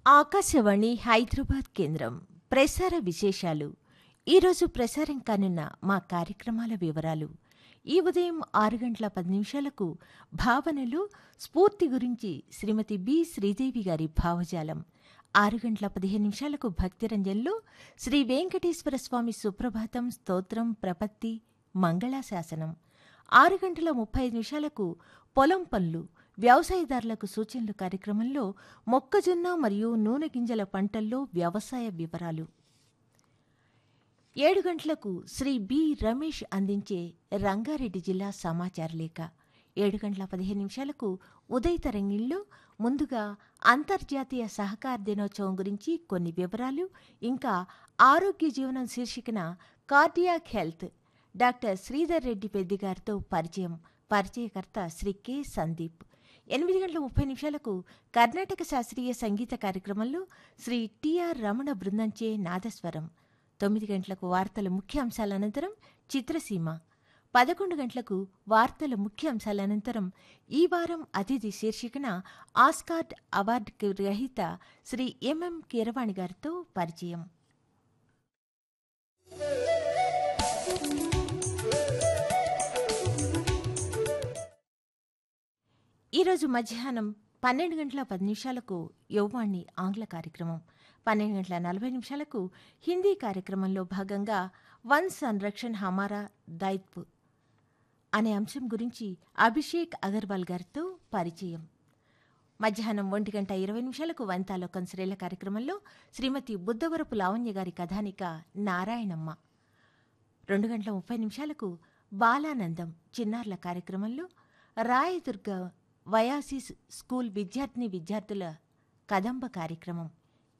ఆకాశవాణి హైదరాబాద్ కేంద్రం ప్రసార విశేషాలు ఈరోజు ప్రసారం కానున్న మా కార్యక్రమాల వివరాలు ఈ ఉదయం ఆరు గంటల పది నిమిషాలకు భావనలు స్ఫూర్తి గురించి శ్రీమతి బి శ్రీదేవి గారి భావజాలం ఆరు గంటల పదిహేను నిమిషాలకు భక్తిరంజన్లో శ్రీ వెంకటేశ్వర స్వామి సుప్రభాతం స్తోత్రం ప్రపత్తి మంగళాశాసనం ఆరు గంటల ముప్పై ఐదు నిమిషాలకు పొలం పనులు వ్యవసాయదారులకు సూచనలు కార్యక్రమంలో మొక్కజొన్న మరియు నూనె గింజల పంటల్లో వ్యవసాయ వివరాలు ఏడు గంటలకు శ్రీ బి రమేష్ అందించే రంగారెడ్డి జిల్లా సమాచార లేఖ ఏడు గంటల పదిహేను నిమిషాలకు ఉదయ తరంగిణిలో ముందుగా అంతర్జాతీయ సహకార దినోత్సవం గురించి కొన్ని వివరాలు ఇంకా ఆరోగ్య జీవనం శీర్షికన cardiac health doctor Sridhar Reddy Peddi గారితో పరిచయం పరిచయకర్త శ్రీ కె సందీప్ ఎనిమిది గంటల ముప్పై నిమిషాలకు కర్ణాటక శాస్త్రీయ సంగీత కార్యక్రమంలో శ్రీ టిఆర్ రమణ బృందంచే నాదస్వరం తొమ్మిది గంటలకు వార్తల ముఖ్య అంశాల అనంతరం చిత్రసీమ పదకొండు గంటలకు వార్తల ముఖ్య అంశాల అనంతరం ఈ వారం అతిథి శీర్షికన ఆస్కార్డ్ అవార్డు గ్రహీత శ్రీ ఎంఎం కీరవాణి గారితో పరిచయం ఈరోజు మధ్యాహ్నం పన్నెండు గంటల పది నిమిషాలకు యువవాణి ఆంగ్ల కార్యక్రమం పన్నెండు గంటల నలభై నిమిషాలకు హిందీ కార్యక్రమంలో భాగంగా వన్ సంరక్షణ్ హమారా దాయిత్వ్ అనే అంశం గురించి అభిషేక్ అగర్వాల్ గారితో పరిచయం మధ్యాహ్నం ఒంటి గంట ఇరవై నిమిషాలకు వంతాలోకం శ్రేల కార్యక్రమంలో శ్రీమతి బుద్ధవరపు లావణ్య గారి కథానిక నారాయణమ్మ రెండు గంటల ముప్పై నిమిషాలకు బాలానందం చిన్నారుల కార్యక్రమంలో రాయదుర్గ వయాసిస్ స్కూల్ విద్యార్థిని విద్యార్థుల కదంబ కార్యక్రమం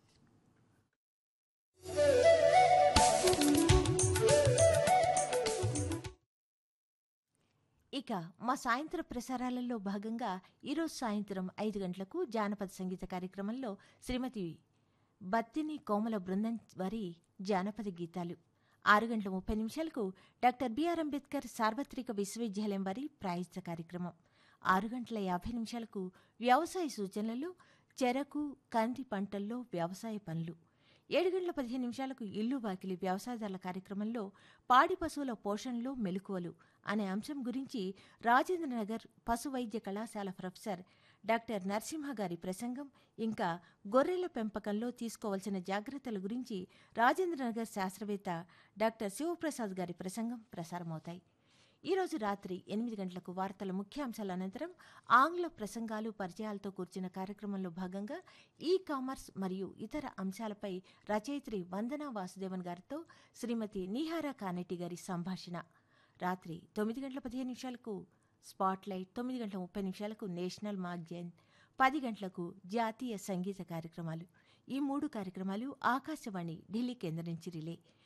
ఇక మా సాయంత్ర ప్రసారాలలో భాగంగా ఈరోజు సాయంత్రం ఐదు గంటలకు జానపద సంగీత కార్యక్రమంలో శ్రీమతి బత్తిని కోమల బృందం వారి జానపద గీతాలు ఆరు గంటల ముప్పై నిమిషాలకు డాక్టర్ బిఆర్ అంబేద్కర్ సార్వత్రిక విశ్వవిద్యాలయం వారి ప్రాయోజిత కార్యక్రమం ఆరు గంటల యాభై నిమిషాలకు వ్యవసాయ సూచనలు చెరకు కంది పంటల్లో వ్యవసాయ పనులు ఏడు గంటల పదిహేను నిమిషాలకు ఇల్లు వాకిలి వ్యవసాయదారుల కార్యక్రమంలో పాడి పశువుల పోషణలో మెలకువలు అనే అంశం గురించి రాజేంద్రనగర్ పశు వైద్య కళాశాల ప్రొఫెసర్ డాక్టర్ నరసింహ గారి ప్రసంగం ఇంకా గొర్రెల పెంపకంలో తీసుకోవాల్సిన జాగ్రత్తల గురించి రాజేంద్రనగర్ శాస్త్రవేత్త డాక్టర్ శివప్రసాద్ గారి ప్రసంగం ప్రసారమవుతాయి ఈరోజు రాత్రి ఎనిమిది గంటలకు వార్తల ముఖ్యాంశాల అనంతరం ఆంగ్ల ప్రసంగాలు పరిచయాలతో కూర్చున్న కార్యక్రమంలో భాగంగా ఈ కామర్స్ మరియు ఇతర అంశాలపై రచయిత్రి వందనా వాసుదేవన్ గారితో శ్రీమతి నీహారా కానెట్టి గారి సంభాషణ రాత్రి తొమ్మిది గంటల పదిహేను నిమిషాలకు స్పాట్లైట్ తొమ్మిది గంటల ముప్పై నిమిషాలకు నేషనల్ మాగ్జైన్ పది గంటలకు జాతీయ సంగీత కార్యక్రమాలు ఈ మూడు కార్యక్రమాలు ఆకాశవాణి ఢిల్లీ కేంద్రం నుంచి రిలే